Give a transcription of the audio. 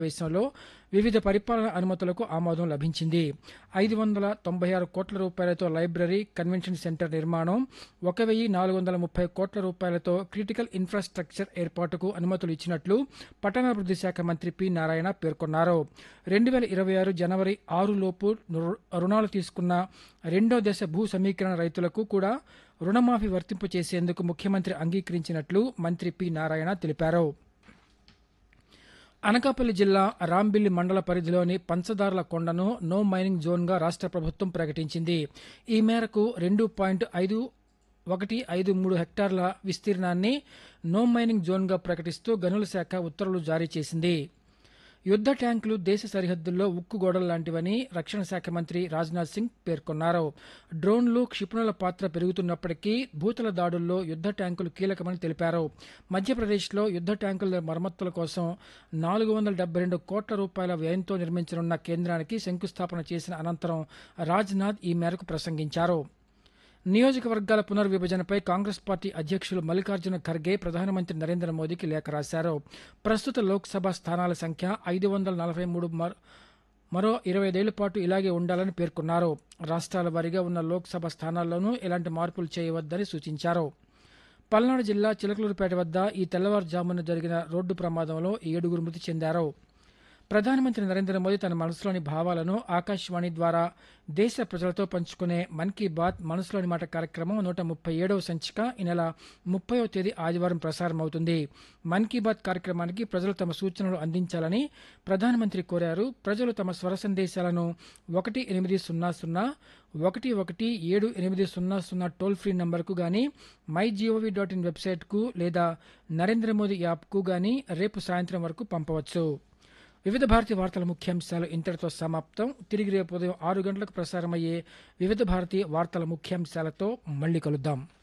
సమావేశంలో వివిధ పరిపాలన అనుమతులకు ఆమోదం లభించింది ఐదు వందల తొంభై ఆరు కోట్ల రూపాయలతో లైబ్రరీ కన్వెన్షన్ సెంటర్ నిర్మాణం ఒక వెయ్యి నాలుగు వందల ముప్పై కోట్ల రూపాయలతో క్రిటికల్ ఇన్ఫ్రాస్ట్రక్చర్ ఏర్పాటుకు అనుమతులు ఇచ్చినట్లు పట్టణాభివృద్ధి శాఖ మంత్రి పి నారాయణ పేర్కొన్నారు రెండు వేల ఇరవై ఆరు జనవరి ఆరు లోపు రు- రుణాలు తీసుకున్న రెండో దశ భూ సమీకరణ రైతులకు కూడా రుణమాఫీ వర్తింపు చేసేందుకు ముఖ్యమంత్రి అంగీకరించినట్లు మంత్రి పి నారాయణ తెలిపారు అనకాపల్లి జిల్లా రాంబిల్లి మండల పరిధిలోని పంచదార్ల కొండను నో మైనింగ్ జోన్గా రాష్ట్ర ప్రభుత్వం ప్రకటించింది ఈ మేరకు రెండు పాయింట్ ఐదు ఒకటి ఐదు మూడు హెక్టార్ల విస్తీర్ణాన్ని నో మైనింగ్ జోన్గా ప్రకటిస్తూ గనుల శాఖ ఉత్తర్వులు జారీ చేసింది యుద్ద ట్యాంకులు దేశ సరిహద్దుల్లో ఉక్కు గోడలు లాంటివని రక్షణ శాఖ మంత్రి రాజ్నాథ్ సింగ్ పేర్కొన్నారు డ్రోన్లు క్షిపణుల పాత్ర పెరుగుతున్నప్పటికీ భూతల దాడుల్లో యుద్ద ట్యాంకులు కీలకమని తెలిపారు మధ్యప్రదేశ్లో యుద్ద ట్యాంకుల మరమ్మతుల కోసం నాలుగు వందల డెబ్బై రెండు కోట్ల రూపాయల వ్యయంతో నిర్మించనున్న కేంద్రానికి శంకుస్థాపన చేసిన అనంతరం రాజ్నాథ్ ఈ మేరకు ప్రసంగించారు నియోజకవర్గాల పునర్విభజనపై కాంగ్రెస్ పార్టీ అధ్యక్షులు మల్లికార్జున ఖర్గే ప్రధానమంత్రి నరేంద్ర మోదీకి లేఖ రాశారు ప్రస్తుత లోక్సభ స్థానాల సంఖ్య ఐదు వందల నలభై మూడు మరో ఇరవై ఐదేళ్ల పాటు ఇలాగే ఉండాలని పేర్కొన్నారు రాష్ట్రాల వారీగా ఉన్న లోక్సభ స్థానాల్లోనూ ఎలాంటి మార్పులు చేయవద్దని సూచించారు పల్నాడు జిల్లా చిలకలూరుపేట వద్ద ఈ తెల్లవారుజామున జరిగిన రోడ్డు ప్రమాదంలో ఏడుగురు మృతి చెందారు ప్రధానమంత్రి నరేంద్ర మోదీ తన మనసులోని భావాలను ఆకాశవాణి ద్వారా దేశ ప్రజలతో పంచుకునే మన్ కీ బాత్ మనసులోని మాట కార్యక్రమం నూట ముప్పై ఏడవ సంచిక ఈ నెల ముప్పైవ తేదీ ఆదివారం ప్రసారమవుతుంది మన్ కీ బాత్ కార్యక్రమానికి ప్రజలు తమ సూచనలు అందించాలని ప్రధానమంత్రి కోరారు ప్రజలు తమ స్వర సందేశాలను ఒకటి ఎనిమిది సున్నా సున్నా ఒకటి ఒకటి ఏడు ఎనిమిది సున్నా సున్నా టోల్ ఫ్రీ నంబర్కు గానీ మై జీఓవి డాట్ ఇన్ వెబ్సైట్కు లేదా నరేంద్ర మోదీ యాప్కు గానీ రేపు సాయంత్రం వరకు పంపవచ్చు వివిధ భారతి వార్తల ముఖ్యాంశాలు ఇంతటితో సమాప్తం తిరిగి రేపు ఉదయం ఆరు గంటలకు ప్రసారమయ్యే వివిధ భారతి వార్తల ముఖ్యాంశాలతో మళ్ళీ కలుద్దాం